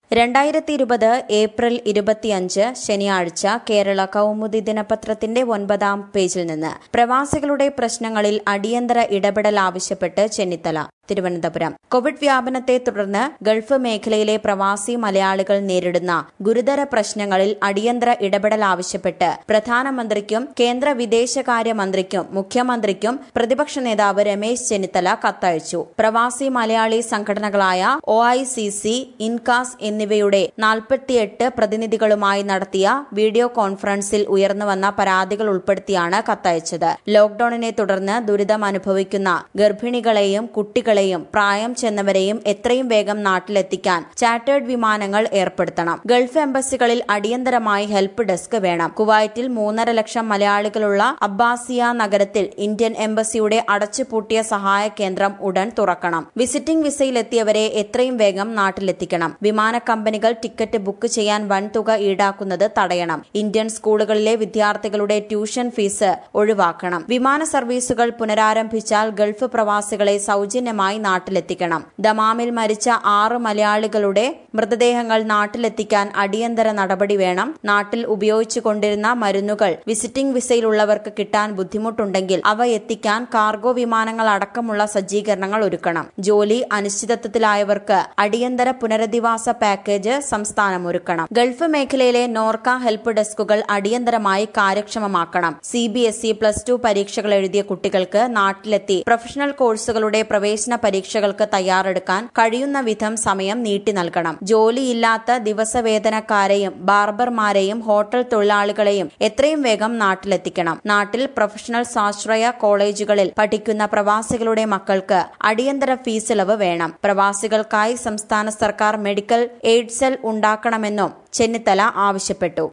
രണ്ടായിരത്തി ഇരുപത് ഏപ്രിൽ ഇരുപത്തിയഞ്ച് ശനിയാഴ്ച കേരള കൗമുദി ദിനപത്രത്തിന്റെ ഒൻപതാം പേജിൽ നിന്ന് പ്രവാസികളുടെ പ്രശ്നങ്ങളിൽ അടിയന്തര ഇടപെടൽ ആവശ്യപ്പെട്ട് ചെന്നിത്തല തിരുവനന്തപുരം കോവിഡ് വ്യാപനത്തെ തുടർന്ന് ഗൾഫ് മേഖലയിലെ പ്രവാസി മലയാളികൾ നേരിടുന്ന ഗുരുതര പ്രശ്നങ്ങളിൽ അടിയന്തര ഇടപെടൽ ആവശ്യപ്പെട്ട് പ്രധാനമന്ത്രിക്കും കേന്ദ്ര വിദേശകാര്യ മന്ത്രിക്കും മുഖ്യമന്ത്രിക്കും പ്രതിപക്ഷ നേതാവ് രമേശ് ചെന്നിത്തല കത്തയച്ചു പ്രവാസി മലയാളി സംഘടനകളായ O I C C INCAS എന്നിവയുടെ നാൽപ്പത്തിയെട്ട് പ്രതിനിധികളുമായി നടത്തിയ വീഡിയോ കോൺഫറൻസിൽ ഉയർന്നുവന്ന പരാതികൾ ഉൾപ്പെടുത്തിയാണ് കത്തയച്ചത് ലോക്ഡൌണിനെ തുടർന്ന് ദുരിതം അനുഭവിക്കുന്ന ഗർഭിണികളെയും കുട്ടികളെയും പ്രായം ചെന്നവരെയും എത്രയും വേഗം നാട്ടിലെത്തിക്കാൻ ചാർട്ടേഡ് വിമാനങ്ങൾ ഏർപ്പെടുത്തണം ഗൾഫ് എംബസികളിൽ അടിയന്തരമായി ഹെൽപ്പ് ഡെസ്ക് വേണം കുവൈറ്റിൽ മൂന്നര ലക്ഷം മലയാളികളുള്ള അബ്ബാസിയ നഗരത്തിൽ ഇന്ത്യൻ എംബസിയുടെ അടച്ചുപൂട്ടിയ സഹായ കേന്ദ്രം ഉടൻ തുറക്കണം വിസിറ്റിംഗ് വിസയിലെത്തിയവരെ എത്രയും വേഗം നാട്ടിലെത്തിക്കണം വിമാന കമ്പനികൾ ടിക്കറ്റ് ബുക്ക് ചെയ്യാൻ വൻതുക ഈടാക്കുന്നത് തടയണം ഇന്ത്യൻ സ്കൂളുകളിലെ വിദ്യാർത്ഥികളുടെ ട്യൂഷൻ ഫീസ് ഒഴിവാക്കണം വിമാന സർവീസുകൾ പുനരാരംഭിച്ചാൽ ഗൾഫ് പ്രവാസികളെ സൌജന്യമായി നാട്ടിലെത്തിക്കണം ദമാമിൽ മരിച്ച ആറ് മലയാളികളുടെ മൃതദേഹങ്ങൾ നാട്ടിലെത്തിക്കാൻ അടിയന്തര നടപടി വേണം നാട്ടിൽ ഉപയോഗിച്ചുകൊണ്ടിരുന്ന മരുന്നുകൾ വിസിറ്റിംഗ് വിസയിലുള്ളവർക്ക് കിട്ടാൻ ബുദ്ധിമുട്ടുണ്ടെങ്കിൽ അവ എത്തിക്കാൻ കാർഗോ വിമാനങ്ങൾ അടക്കമുള്ള സജ്ജീകരണങ്ങൾ ഒരുക്കണം ജോലി അനിശ്ചിതത്വത്തിലായവർക്ക് അടിയന്തര പുനരധിവാസ പാക്കേജ് സംസ്ഥാനം ഒരുക്കണം ഗൾഫ് മേഖലയിലെ നോർക്ക ഹെൽപ്പ് ഡെസ്കുകൾ അടിയന്തരമായി കാര്യക്ഷമമാക്കണം C B S E plus two പരീക്ഷകൾ എഴുതിയ കുട്ടികൾക്ക് നാട്ടിലെത്തി പ്രൊഫഷണൽ കോഴ്സുകളുടെ പ്രവേശന പരീക്ഷകൾക്ക് തയ്യാറെടുക്കാൻ കഴിയുന്ന വിധം സമയം നീട്ടി നൽകണം ജോലിയില്ലാത്ത ദിവസവേതനക്കാരെയും ബാർബർമാരെയും ഹോട്ടൽ തൊഴിലാളികളെയും എത്രയും വേഗം നാട്ടിലെത്തിക്കണം നാട്ടിൽ പ്രൊഫഷണൽ സ്വാശ്രയ കോളേജുകളിൽ പഠിക്കുന്ന പ്രവാസികളുടെ മക്കൾക്ക് അടിയന്തര ഫീസ് ഇളവ് വേണം പ്രവാസികൾക്കായി സംസ്ഥാന സർക്കാർ മെഡിക്കൽ എയ്ഡ് സെൽ ഉണ്ടാക്കണമെന്നും ചെന്നിത്തല ആവശ്യപ്പെട്ടു